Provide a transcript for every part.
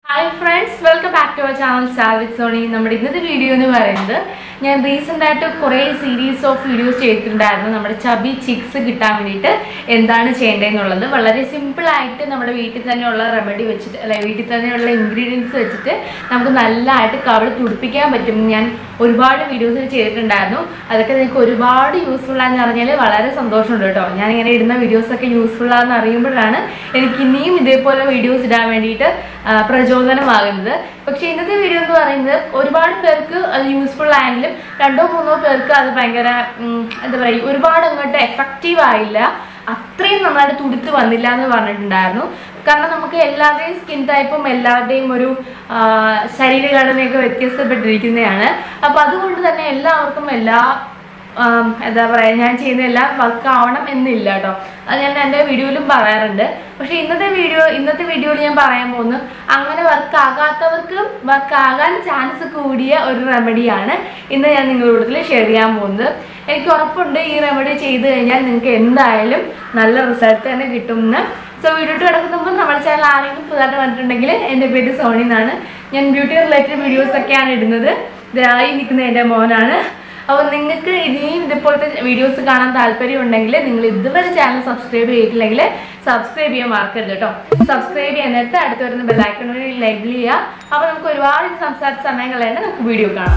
hi friends welcome back to our channel Savith Soni നമ്മുടെ ഇന്നത്തെ video എന്ന് പറയുന്നത് ഞാൻ റീസെൻ്റ് ആയിട്ട് കുറേ സീരീസ് ഓഫ് വീഡിയോസ് ചെയ്തിട്ടുണ്ടായിരുന്നു നമ്മുടെ ചബി ചിക്സ് കിട്ടാൻ വേണ്ടിയിട്ട് എന്താണ് ചെയ്യേണ്ടതെന്നുള്ളത് വളരെ സിമ്പിൾ ആയിട്ട് നമ്മുടെ വീട്ടിൽ തന്നെയുള്ള റെമഡി വെച്ചിട്ട് അല്ലെ വീട്ടിൽ തന്നെയുള്ള ഇൻഗ്രീഡിയൻസ് വെച്ചിട്ട് നമുക്ക് നല്ലതായിട്ട് കവള് തുടിപ്പിക്കാൻ പറ്റും ഞാൻ ഒരുപാട് വീഡിയോസ് ചെയ്തിട്ടുണ്ടായിരുന്നു അതൊക്കെ നിങ്ങൾക്ക് ഒരുപാട് യൂസ്ഫുൾ ആണെന്ന് അറിഞ്ഞാൽ വളരെ സന്തോഷമുണ്ട് കേട്ടോ ഞാൻ ഇങ്ങനെ ഇടുന്ന വീഡിയോസ് ഒക്കെ യൂസ്ഫുൾ ആണെന്ന് അറിയുമ്പോഴാണ് എനിക്ക് ഇനിയും ഇതേപോലെ വീഡിയോസ് ഇടാൻ വേണ്ടിയിട്ട് ആ, പ്രചോദനമാകുന്നത് പക്ഷെ ഇന്നത്തെ വീഡിയോ എന്ന് പറയുന്നത് ഒരുപാട് പേർക്ക് അത് യൂസ്ഫുൾ ആയെങ്കിലും രണ്ടോ മൂന്നോ പേർക്ക് അത് ഭയങ്കര ഉം, എന്താ പറയുക ഒരുപാട് അങ്ങോട്ട് എഫക്റ്റീവ് ആയില്ല അത്രയും നന്നായിട്ട് തുടുത്ത് വന്നില്ല എന്ന് പറഞ്ഞിട്ടുണ്ടായിരുന്നു കാരണം നമുക്ക് എല്ലാവരുടെയും സ്കിൻ ടൈപ്പും എല്ലാവരുടെയും ഒരു ആ, ശരീരഘടനയൊക്കെ വ്യത്യസ്തപ്പെട്ടിരിക്കുന്നതാണ് അപ്പൊ അതുകൊണ്ട് തന്നെ എല്ലാവർക്കും എല്ലാ ആം, എന്താ പറയാ ഞാൻ ചെയ്യുന്ന എല്ലാം വർക്ക് ആവണം എന്നില്ല കേട്ടോ അത് ഞാൻ എൻ്റെ വീഡിയോയിലും പറയാറുണ്ട് പക്ഷെ ഇന്നത്തെ വീഡിയോ ഇന്നത്തെ വീഡിയോയിൽ ഞാൻ പറയാൻ പോകുന്നത് അങ്ങനെ വർക്ക് ആകാത്തവർക്ക് വർക്ക് ആകാൻ ചാൻസ് കൂടിയ ഒരു റെമഡിയാണ് ഇന്ന് ഞാൻ നിങ്ങളുടെ ഷെയർ ചെയ്യാൻ പോകുന്നത് എനിക്ക് ഉറപ്പുണ്ട് ഈ റെമഡി ചെയ്ത് കഴിഞ്ഞാൽ നിങ്ങൾക്ക് എന്തായാലും നല്ല റിസൾട്ട് തന്നെ കിട്ടുമെന്ന് സോ വീഡിയോ കിടക്കുന്ന മുമ്പ് നമ്മുടെ ചാനൽ ആരെങ്കിലും പുതുതായിട്ട് വന്നിട്ടുണ്ടെങ്കിൽ എൻ്റെ പേര് സോണി എന്നാണ് ഞാൻ ബ്യൂട്ടി റിലേറ്റഡ് വീഡിയോസ് ഒക്കെയാണ് ഇടുന്നത് ഇതായി നിൽക്കുന്ന എൻ്റെ മോനാണ് അപ്പോൾ നിങ്ങൾക്ക് ഇനിയും ഇതുപോലത്തെ വീഡിയോസ് കാണാൻ താല്പര്യം ഉണ്ടെങ്കിൽ നിങ്ങൾ ഇതുവരെ ചാനൽ സബ്സ്ക്രൈബ് ചെയ്തിട്ടില്ലെങ്കിൽ സബ്സ്ക്രൈബ് ചെയ്യാൻ മറക്കരുത് കേട്ടോ സബ്സ്ക്രൈബ് ചെയ്യാനായിട്ട് അടുത്ത് വരുന്ന ബെല്ലൈക്കൺ വഴി ലൈബിൾ ചെയ്യുക അപ്പോൾ നമുക്ക് ഒരുപാട് സംസാരിച്ച സമയം കളയാണ്ട് നമുക്ക് വീഡിയോ കാണാം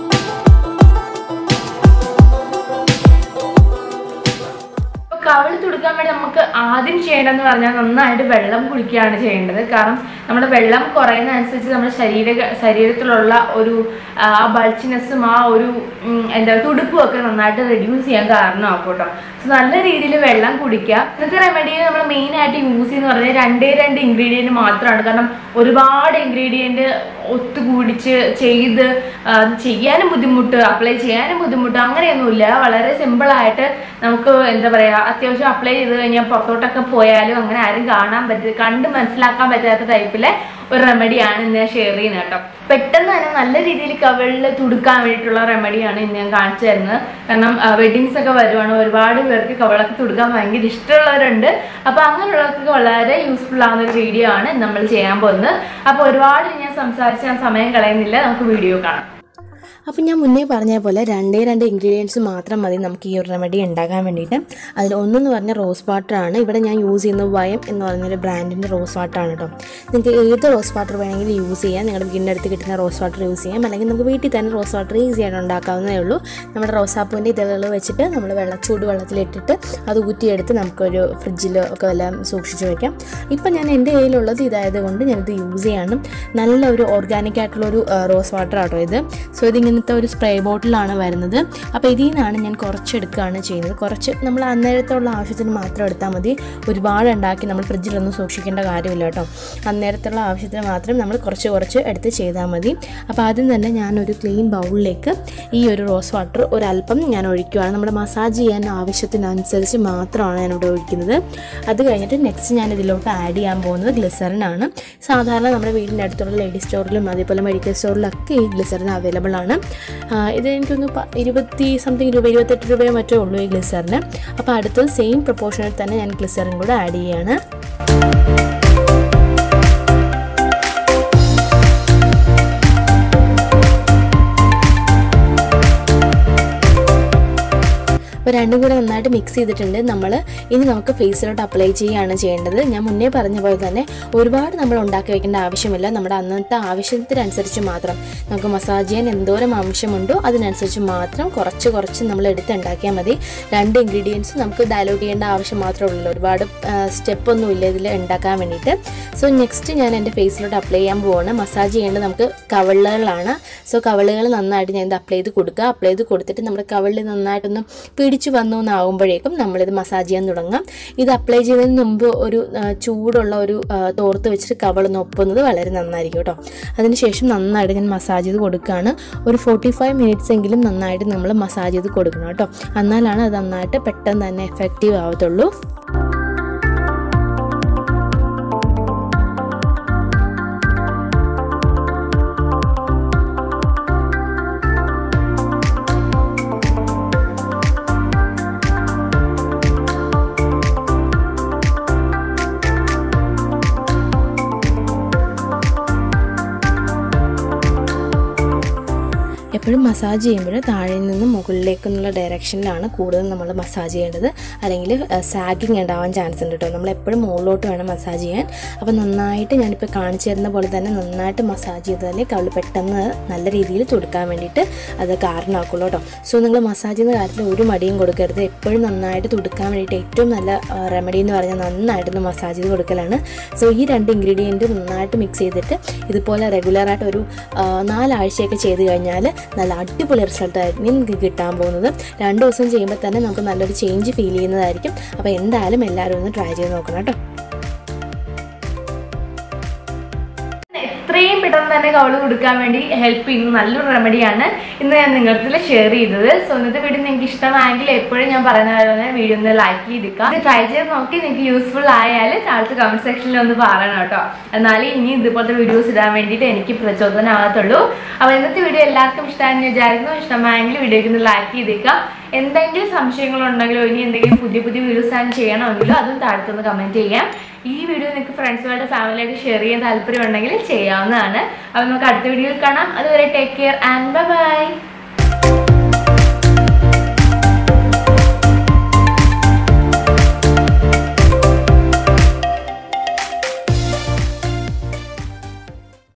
അപ്പൊ കവിള് തുടുക്കാൻ വേണ്ടി നമുക്ക് ആദ്യം ചെയ്യേണ്ടതെന്ന് പറഞ്ഞാൽ നന്നായിട്ട് വെള്ളം കുടിക്കുകയാണ് ചെയ്യേണ്ടത് കാരണം നമ്മുടെ വെള്ളം കുറയുന്നതനുസരിച്ച് നമ്മുടെ ശരീര ശരീരത്തിലുള്ള ഒരു ആ ബൾച്ചിനെസ്സും ആ ഒരു ഉം, എന്താ തുടുപ്പും ഒക്കെ നന്നായിട്ട് റെഡ്യൂസ് ചെയ്യാൻ കാരണമാക്കും കേട്ടോ So, നല്ല രീതിയിൽ വെള്ളം കുടിക്കുക ഇന്നത്തെ റെമഡിയിൽ നമ്മൾ മെയിൻ ആയിട്ട് യൂസ് ചെയ്യുന്ന പറഞ്ഞാൽ രണ്ടേ രണ്ട് ഇൻഗ്രീഡിയൻറ്റ് മാത്രമാണ് കാരണം ഒരുപാട് ഇൻഗ്രീഡിയൻറ്റ് ഒത്തുകൂടിച്ച് ചെയ്ത് ആ, അത് ചെയ്യാനും ബുദ്ധിമുട്ട് അപ്ലൈ ചെയ്യാനും ബുദ്ധിമുട്ട് അങ്ങനെയൊന്നുമില്ല വളരെ സിമ്പിളായിട്ട് നമുക്ക് എന്താ പറയുക അത്യാവശ്യം അപ്ലൈ ചെയ്ത് കഴിഞ്ഞാൽ പുറത്തോട്ടൊക്കെ പോയാലും അങ്ങനെ ആരും കാണാൻ പറ്റും കണ്ട് മനസ്സിലാക്കാൻ പറ്റാത്ത ടൈപ്പിലെ ഒരു റെമഡിയാണ് ഇന്ന് ഞാൻ ഷെയർ ചെയ്യുന്നത് കേട്ടോ പെട്ടെന്ന് തന്നെ നല്ല രീതിയിൽ കവിളിൽ തുടുക്കാൻ വേണ്ടിയിട്ടുള്ള റെമഡിയാണ് ഇന്ന് ഞാൻ കാണിച്ചു തരുന്നത് കാരണം വെഡിങ്സ് ഒക്കെ വരുവാണ് ഒരുപാട് പേർക്ക് കവിളൊക്കെ തുടുക്കാൻ ഭയങ്കര ഇഷ്ടമുള്ളവരുണ്ട് അപ്പൊ അങ്ങനെയുള്ളവർക്ക് വളരെ യൂസ്ഫുൾ ആവുന്ന ഒരു വീഡിയോ ആണ് നമ്മൾ ചെയ്യാൻ പോകുന്നത് അപ്പൊ ഒരുപാട് ഞാൻ സംസാരിച്ച് ഞാൻ സമയം കളയുന്നില്ല നമുക്ക് വീഡിയോ കാണാം അപ്പോൾ ഞാൻ മുന്നേ പറഞ്ഞ പോലെ രണ്ടേ രണ്ട് ഇൻഗ്രീഡിയൻസ് മാത്രം മതി നമുക്ക് ഈ ഒരു റെമഡി ഉണ്ടാക്കാൻ വേണ്ടിയിട്ട് അതിൽ ഒന്നെന്ന് പറഞ്ഞ റോസ് വാട്ടറാണ് ഇവിടെ ഞാൻ യൂസ് ചെയ്യുന്നത് വയം എന്ന് പറഞ്ഞൊരു ബ്രാൻഡിൻ്റെ റോസ് വാട്ടറാണ് കേട്ടോ നിങ്ങൾക്ക് ഏത് റോസ് വാട്ടർ വേണമെങ്കിലും യൂസ് ചെയ്യാം നിങ്ങളുടെ വീടിൻ്റെ അടുത്ത് കിട്ടുന്ന റോസ് വാട്ടർ യൂസ് ചെയ്യാം അല്ലെങ്കിൽ നമുക്ക് വീട്ടിൽ തന്നെ റോസ് വാട്ടർ ഈസി ആയിട്ട് ഉണ്ടാക്കാവുന്നതേ ഉള്ളൂ നമ്മുടെ റോസാപ്പൂവിൻ്റെ ഇതളുകൾ വെച്ചിട്ട് നമ്മൾ വെള്ളം ചൂടുവെള്ളത്തിലിട്ടിട്ട് അത് ഊറ്റിയെടുത്ത് നമുക്കൊരു ഫ്രിഡ്ജിൽ ഒക്കെ എല്ലാം സൂക്ഷിച്ച് വയ്ക്കാം ഇപ്പം ഞാൻ എൻ്റെ കയ്യിലുള്ളത് ഇതായത് കൊണ്ട് ഞാനിത് യൂസ് ചെയ്യാണ് നല്ല ഒരു ഓർഗാനിക് ആയിട്ടുള്ള ഒരു റോസ് വാട്ടർ ആട്ടോ ഇത് സോ ഇതിങ്ങനത്തെ ഒരു സ്പ്രേ ബോട്ടിലാണ് വരുന്നത് അപ്പോൾ ഇതിൽ നിന്നാണ് ഞാൻ കുറച്ച് എടുക്കുകയാണ് ചെയ്യുന്നത് കുറച്ച് നമ്മൾ അന്നേരത്തുള്ള ആവശ്യത്തിന് മാത്രം എടുത്താൽ മതി ഒരുപാട് ഉണ്ടാക്കി നമ്മൾ ഫ്രിഡ്ജിലൊന്നും സൂക്ഷിക്കേണ്ട കാര്യമില്ല കേട്ടോ അന്നേരത്തുള്ള ആവശ്യത്തിന് മാത്രം നമ്മൾ കുറച്ച് കുറച്ച് എടുത്ത് ചെയ്താൽ മതി അപ്പോൾ ആദ്യം തന്നെ ഞാനൊരു ക്ലീൻ ബൗളിലേക്ക് ഈ ഒരു റോസ് വാട്ടർ ഒരല്പം ഞാൻ ഒഴിക്കുകയാണ് നമ്മുടെ മസാജ് ചെയ്യാൻ ആവശ്യത്തിനനുസരിച്ച് മാത്രമാണ് ഞാനിവിടെ ഒഴിക്കുന്നത് അത് കഴിഞ്ഞിട്ട് നെക്സ്റ്റ് ഞാൻ ഇതിലോട്ട് ആഡ് ചെയ്യാൻ പോകുന്നത് ഗ്ലിസറിനാണ് സാധാരണ നമ്മുടെ വീടിൻ്റെ അടുത്തുള്ള ലേഡി സ്റ്റോറിലും അതേപോലെ മെഡിക്കൽ സ്റ്റോറിലൊക്കെ ഈ ഗ്ലിസറിൻ അവൈലബിൾ ആണ് ആ, ഇത് എനിക്കൊന്ന് പ- ഇരുപത്തി സംതിങ് രൂപ ഇരുപത്തെട്ട് രൂപയോ മറ്റോ ഉള്ളൂ ഈ ഗ്ലിസറിന് അപ്പോൾ അടുത്തത് സെയിം പ്രൊപ്പോർഷനിൽ തന്നെ ഞാൻ ഗ്ലിസറിൻ കൂടെ ആഡ് ചെയ്യുകയാണ് അപ്പോൾ രണ്ടും കൂടെ നന്നായിട്ട് മിക്സ് ചെയ്തിട്ടുണ്ട് നമ്മൾ ഇനി നമുക്ക് ഫേസിലോട്ട് അപ്ലൈ ചെയ്യുകയാണ് ചെയ്യേണ്ടത് ഞാൻ മുന്നേ പറഞ്ഞ പോലെ തന്നെ ഒരുപാട് നമ്മൾ ഉണ്ടാക്കി വെക്കേണ്ട ആവശ്യമില്ല നമ്മുടെ അന്നത്തെ ആവശ്യത്തിനനുസരിച്ച് മാത്രം നമുക്ക് മസാജ് ചെയ്യാൻ എന്തോരം ആവശ്യമുണ്ടോ അതിനനുസരിച്ച് മാത്രം കുറച്ച് കുറച്ച് നമ്മൾ എടുത്ത് ഉണ്ടാക്കിയാൽ മതി രണ്ട് ഇൻഗ്രീഡിയൻസ് നമുക്ക് ഡയലോഗ് ചെയ്യേണ്ട ആവശ്യം മാത്രമേ ഉള്ളൂ ഒരുപാട് സ്റ്റെപ്പ് ഒന്നും ഇല്ല ഇതിൽ ഉണ്ടാക്കാൻ വേണ്ടിയിട്ട് സോ നെക്സ്റ്റ് ഞാൻ എൻ്റെ ഫേസിലോട്ട് അപ്ലൈ ചെയ്യാൻ പോവാണ് മസാജ് ചെയ്യേണ്ടത് നമുക്ക് കവളുകളാണ് സോ കവളുകൾ നന്നായിട്ട് ഞാൻ ഇത് അപ്ലൈ ചെയ്ത് കൊടുക്കുക അപ്ലൈ ചെയ്ത് കൊടുത്തിട്ട് നമ്മുടെ കവളിൽ നന്നായിട്ടൊന്ന് പിടിച്ച് വന്നു എന്നാകുമ്പോഴേക്കും നമ്മളിത് മസാജ് ചെയ്യാൻ തുടങ്ങാം ഇത് അപ്ലൈ ചെയ്യുന്നതിന് മുമ്പ് ഒരു ആ, ചൂടുള്ള ഒരു ആ, തോർത്ത് വെച്ചിട്ട് കവളൊന്ന് ഒപ്പുന്നത് വളരെ നന്നായിരിക്കും കേട്ടോ അതിനുശേഷം നന്നായിട്ട് ഞാൻ മസാജ് ചെയ്ത് കൊടുക്കുകയാണ് ഒരു ഫോർട്ടി ഫൈവ് മിനിറ്റ്സ് എങ്കിലും നന്നായിട്ട് നമ്മൾ മസാജ് ചെയ്ത് കൊടുക്കണം കേട്ടോ എന്നാലാണ് അത് നന്നായിട്ട് പെട്ടെന്ന് തന്നെ എഫക്റ്റീവ് ആവത്തുള്ളൂ എപ്പോഴും മസാജ് ചെയ്യുമ്പോൾ താഴെ നിന്ന് മുകളിലേക്കെന്നുള്ള ഡയറക്ഷനിലാണ് കൂടുതൽ നമ്മൾ മസാജ് ചെയ്യേണ്ടത് അല്ലെങ്കിൽ സാഗിങ് ഉണ്ടാവാൻ ചാൻസ് ഉണ്ട് കേട്ടോ നമ്മൾ എപ്പോഴും മുകളിലോട്ട് വേണം മസാജ് ചെയ്യാൻ അപ്പോൾ നന്നായിട്ട് ഞാനിപ്പോൾ കാണിച്ചു തരുന്ന പോലെ തന്നെ നന്നായിട്ട് മസാജ് ചെയ്താലേ കവിൾ പെട്ടെന്ന് നല്ല രീതിയിൽ തുടുക്കാൻ വേണ്ടിയിട്ട് അത് കാരണമാക്കുള്ളൂ കേട്ടോ സോ നിങ്ങൾ മസാജ് ചെയ്യുന്ന കാര്യത്തിൽ ഒരു മടിയും കൊടുക്കരുത് എപ്പോഴും നന്നായിട്ട് തുടുക്കാൻ വേണ്ടിയിട്ട് ഏറ്റവും നല്ല റെമഡി എന്ന് പറഞ്ഞാൽ നന്നായിട്ടൊന്ന് മസാജ് ചെയ്ത് കൊടുക്കലാണ് സോ ഈ രണ്ട് ഇൻഗ്രീഡിയൻറ്റ് നന്നായിട്ട് മിക്സ് ചെയ്തിട്ട് ഇതുപോലെ റെഗുലറായിട്ട് ഒരു ആ, നാലാഴ്ചയൊക്കെ ചെയ്ത് കഴിഞ്ഞാൽ നല്ല അടിപൊളി റിസൾട്ടായിരിക്കും നിങ്ങൾക്ക് കിട്ടാൻ പോകുന്നത് രണ്ട് ദിവസം ചെയ്യുമ്പോൾ തന്നെ നമുക്ക് നല്ലൊരു ചേഞ്ച് ഫീൽ ചെയ്യുന്നതായിരിക്കും അപ്പോൾ എന്തായാലും എല്ലാവരും ഒന്ന് ട്രൈ ചെയ്ത് നോക്കണം കേട്ടോ എത്രയും പെട്ടെന്ന് തന്നെ കവള് കൊടുക്കാൻ വേണ്ടി ഹെൽപ്പ് ചെയ്യുന്ന നല്ലൊരു റെമഡിയാണ് ഇന്ന് ഞാൻ നിങ്ങളുടെ ഷെയർ ചെയ്തത് സോ ഇന്നത്തെ വീഡിയോ നിങ്ങൾക്ക് ഇഷ്ടമായെങ്കിൽ എപ്പോഴും ഞാൻ പറയുന്ന പോലെ തന്നെ വീഡിയോ ഒന്ന് ലൈക്ക് ചെയ്തിരിക്കാം ഇത് ട്രൈ ചെയ്ത് നോക്കി നിങ്ങൾക്ക് യൂസ്ഫുൾ ആയാൽ താഴത്തെ കമന്റ് സെക്ഷനിൽ ഒന്ന് പറയണം കേട്ടോ എന്നാലേ ഇനി ഇതുപോലത്തെ വീഡിയോസ് ഇടാൻ വേണ്ടിയിട്ട് എനിക്ക് പ്രചോദനമാകത്തുള്ളൂ അപ്പോൾ ഇന്നത്തെ വീഡിയോ എല്ലാവർക്കും ഇഷ്ടമായെന്ന് വിചാരിക്കുന്നു ഇഷ്ടമായെങ്കിൽ വീഡിയോക്ക് ഒന്ന് ലൈക്ക് ചെയ്തേക്കാം എന്തെങ്കിലും സംശയങ്ങളുണ്ടെങ്കിലോ ഇനി എന്തെങ്കിലും പുതിയ പുതിയ വീഡിയോസ് ഞാൻ ചെയ്യണമെങ്കിലോ അതും താഴത്തൊന്ന് കമന്റ് ചെയ്യാം ഈ വീഡിയോ നിങ്ങൾക്ക് ഫ്രണ്ട്സുമായിട്ട് ഫാമിലിയായിട്ട് ഷെയർ ചെയ്യാൻ താല്പര്യം ഉണ്ടെങ്കിൽ ചെയ്യാവുന്നതാണ് അപ്പോൾ നമുക്ക് അടുത്ത വീഡിയോയിൽ കാണാം അതുവരെ ടേക്ക് കെയർ ആൻഡ് ബൈ